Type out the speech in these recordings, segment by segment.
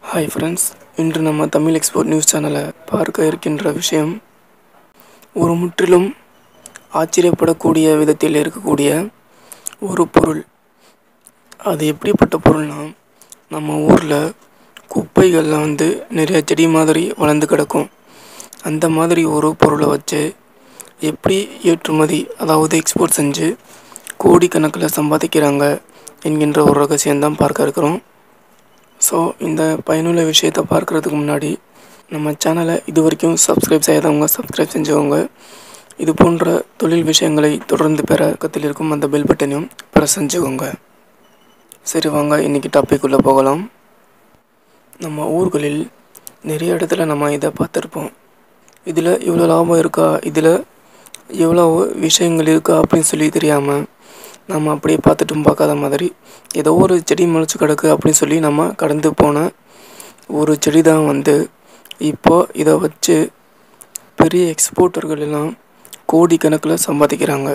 hi friends இன்று நம்ம Tamil export news சேனலை பார்க்க இருக்கின்ற விஷயம் ஒரு முற்றிலும் ஆச்சரியப்படக்கூடிய விதத்தில் இருக்கக்கூடிய ஒரு பொருள் அது எப்படிப்பட்ட பொருள்னா நம்ம ஊரில் குப்பைகள்லாம் வந்து நிறைய செடி மாதிரி வளர்ந்து கிடக்கும் அந்த மாதிரி ஒரு பொருளை வச்சு எப்படி ஏற்றுமதி அதாவது எக்ஸ்போர்ட் செஞ்சு கோடிக்கணக்கில் சம்பாதிக்கிறாங்க என்கின்ற ஒரு ரகசியம்தான் பார்க்க இருக்கிறோம் ஸோ இந்த பயனுள்ள விஷயத்தை பார்க்குறதுக்கு முன்னாடி நம்ம சேனலை இது வரைக்கும் சப்ஸ்கிரைப் செய்யாதவங்க சப்ஸ்கிரைப் செஞ்சவங்க இது போன்ற தொழில் விஷயங்களை தொடர்ந்து பெற பக்கத்தில் இருக்கும் அந்த பெல் பட்டனையும் ப்ரெஸ் செஞ்சுக்கோங்க சரி வாங்க இன்றைக்கி டாபிக் உள்ளே போகலாம் நம்ம ஊர்களில் நிறைய இடத்துல நம்ம இதை பார்த்துருப்போம் இதில் இவ்வளோ லாபம் இருக்கா இதில் எவ்வளோ விஷயங்கள் இருக்கா அப்படின்னு சொல்லி தெரியாமல் நம்ம அப்படியே பார்த்துட்டும் பார்க்காத மாதிரி ஏதோ ஒரு செடி முளைச்சி கிடக்கு அப்படின்னு சொல்லி நம்ம கடந்து போன ஒரு செடி தான் வந்து இப்போ இதை வச்சு பெரிய எக்ஸ்போர்ட்டர்கள் எல்லாம் கோடிக்கணக்கில் சம்பாதிக்கிறாங்க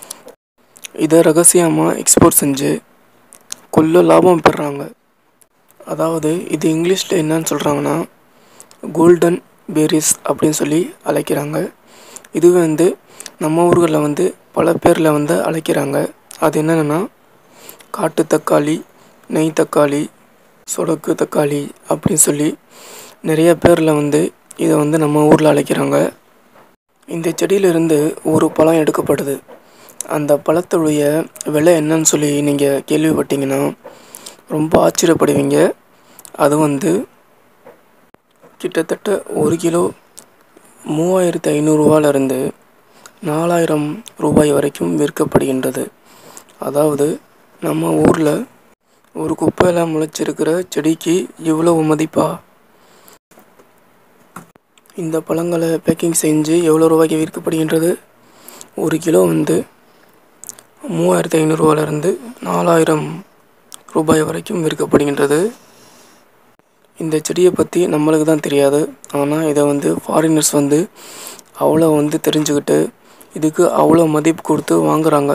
இதை ரகசியமாக எக்ஸ்போர்ட் செஞ்சு கொள்ள லாபம் பெறுறாங்க அதாவது இது இங்கிலீஷில் என்னன்னு சொல்கிறாங்கன்னா கோல்டன் பேரிஸ் அப்படின்னு சொல்லி அழைக்கிறாங்க இது வந்து நம்ம ஊர்களில் வந்து பல பேரில் வந்து அழைக்கிறாங்க அது என்னென்னா காட்டு தக்காளி நெய் தக்காளி சொடக்கு தக்காளி அப்படின்னு சொல்லி நிறைய பேரில் வந்து இதை வந்து நம்ம ஊரில் அழைக்கிறாங்க இந்த செடியிலிருந்து ஒரு பழம் எடுக்கப்படுது அந்த பழத்துடைய விலை என்னன்னு சொல்லி நீங்கள் கேள்விப்பட்டீங்கன்னா ரொம்ப ஆச்சரியப்படுவீங்க அது வந்து கிட்டத்தட்ட ஒரு கிலோ மூவாயிரத்து ஐநூறுரூவாலேருந்து நாலாயிரம் ரூபாய் வரைக்கும் விற்கப்படுகின்றது அதாவது நம்ம ஊரில் ஒரு குப்பையில் முளைச்சிருக்கிற செடிக்கு இவ்வளவு மதிப்பா இந்த பழங்களை பேக்கிங் செஞ்சு எவ்வளோ ரூபாய்க்கு விற்கப்படுகின்றது ஒரு கிலோ வந்து மூவாயிரத்து ஐநூறுரூவாலேருந்து நாலாயிரம் ரூபாய் வரைக்கும் விற்கப்படுகின்றது இந்த செடியை பற்றி நம்மளுக்கு தான் தெரியாது ஆனால் இதை வந்து ஃபாரினர்ஸ் வந்து அவ்வளோ வந்து தெரிஞ்சுக்கிட்டு இதுக்கு அவ்வளோ மதிப்பு கொடுத்து வாங்குகிறாங்க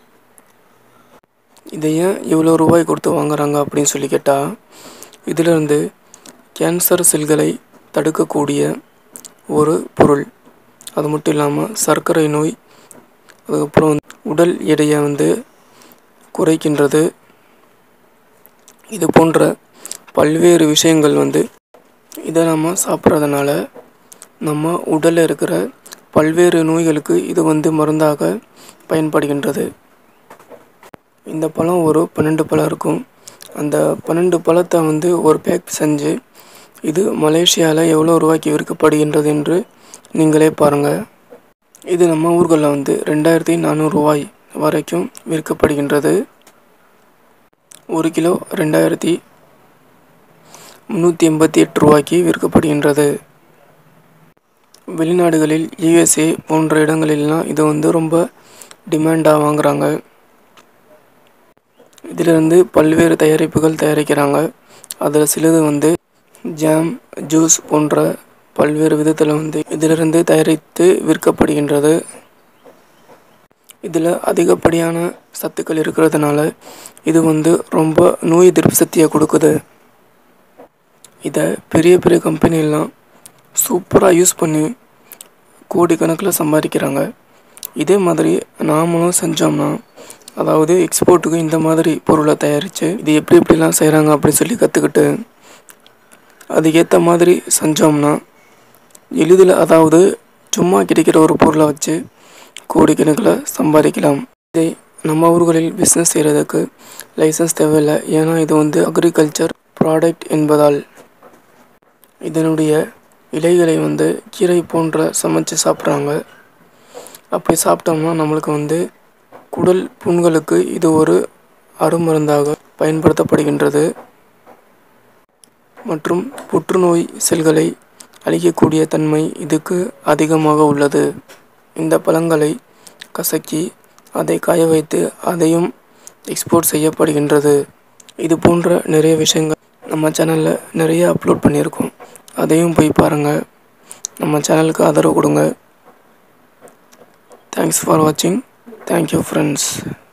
இதை ஏன் இவ்வளோ ரூபாய் கொடுத்து வாங்குறாங்க அப்படின்னு சொல்லி கேட்டால் இதிலிருந்து கேன்சர் செல்களை தடுக்கக்கூடிய ஒரு பொருள் அது மட்டும் இல்லாமல் சர்க்கரை நோய் அதுக்கப்புறம் உடல் எடையை வந்து குறைக்கின்றது இது போன்ற பல்வேறு விஷயங்கள் வந்து இதை நம்ம சாப்பிட்றதுனால நம்ம உடலில் இருக்கிற பல்வேறு நோய்களுக்கு இது வந்து மருந்தாக பயன்படுகின்றது இந்த பழம் ஒரு பன்னெண்டு பழம் இருக்கும் அந்த பன்னெண்டு பழத்தை வந்து ஒரு பேக் செஞ்சு இது மலேசியாவில் எவ்வளோ ரூபாய்க்கு விற்கப்படுகின்றது என்று நீங்களே பாருங்கள் இது நம்ம ஊர்களில் வந்து ரெண்டாயிரத்தி நானூறு ரூபாய் வரைக்கும் விற்கப்படுகின்றது ஒரு கிலோ ரெண்டாயிரத்தி முந்நூற்றி எண்பத்தி எட்டு ரூபாய்க்கு விற்கப்படுகின்றது வெளிநாடுகளில் யுஎஸ்ஏ போன்ற இடங்களிலலாம் இது வந்து ரொம்ப டிமாண்டாக வாங்குகிறாங்க இதிலிருந்து பல்வேறு தயாரிப்புகள் தயாரிக்கிறாங்க அதில் சிலது வந்து ஜாம் ஜூஸ் போன்ற பல்வேறு விதத்தில் வந்து இதிலிருந்து தயாரித்து விற்கப்படுகின்றது இதில் அதிகப்படியான சத்துக்கள் இருக்கிறதுனால இது வந்து ரொம்ப நோய் எதிர்ப்பு சக்தியை கொடுக்குது இதை பெரிய பெரிய கம்பெனிலாம் சூப்பராக யூஸ் பண்ணி கோடிக்கணக்கில் சம்பாதிக்கிறாங்க இதே மாதிரி நாமளும் செஞ்சோம்னா அதாவது எக்ஸ்போர்ட்டுக்கு இந்த மாதிரி பொருளை தயாரித்து இது எப்படி எப்படிலாம் செய்கிறாங்க அப்படின்னு சொல்லி கற்றுக்கிட்டு அதுக்கேற்ற மாதிரி செஞ்சோம்னா எளிதில் அதாவது சும்மா கிடைக்கிற ஒரு பொருளை வச்சு கோடிக்கணக்கில் சம்பாதிக்கலாம் இதை நம்ம ஊர்களில் பிஸ்னஸ் செய்கிறதுக்கு லைசன்ஸ் தேவையில்லை ஏன்னா இது வந்து அக்ரிகல்ச்சர் ப்ராடக்ட் என்பதால் இதனுடைய இலைகளை வந்து கீரை போன்ற சமைச்சு சாப்பிட்றாங்க அப்படி சாப்பிட்டோம்னா நம்மளுக்கு வந்து குடல் புண்களுக்கு இது ஒரு அருமருந்தாக பயன்படுத்தப்படுகின்றது மற்றும் புற்றுநோய் செல்களை அழிக்கக்கூடிய தன்மை இதுக்கு அதிகமாக உள்ளது இந்த பழங்களை கசக்கி அதை காய வைத்து அதையும் எக்ஸ்போர்ட் செய்யப்படுகின்றது இது போன்ற நிறைய விஷயங்கள் நம்ம சேனலில் நிறைய அப்லோட் பண்ணியிருக்கோம் அதையும் போய் பாருங்கள் நம்ம சேனலுக்கு ஆதரவு கொடுங்க தேங்க்ஸ் ஃபார் வாட்சிங் தேங்க்யூ ஃப்ரெண்ட்ஸ்